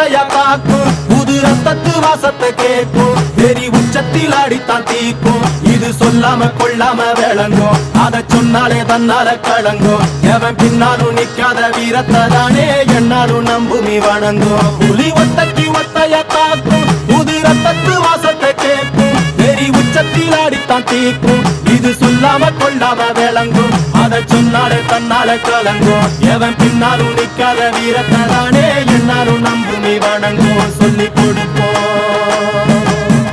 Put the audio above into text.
ஒத்தைய காக்கும் புது ரத்தத்து வாசத்தை கேட்கும் வெறி உச்சத்தில் அடித்தான் தீக்கும் இது சொல்லாம கொள்ளாம விளங்கும் அத சொன்னாலே தன்னால கலங்கும் எவன் பின்னாலும் நிக்காத வீரத்தை தானே என்னாலும் நம்புமி வணங்கும் புலி ஒத்தைக்கு ஒத்தைய காக்கும் புது ரத்தத்து வாசத்தை கேட்கும் வெறி உச்சத்தில் அடித்தான் தீக்கும் இது சொல்லாம கொள்ளாம விளங்கும் அத சொன்னாலே தன்னால கலங்கும் எவன் பின்னாலும் நிக்காத வீரத்தை தானே என்னாலும் நம்புமி வணங்கும் சொல்லி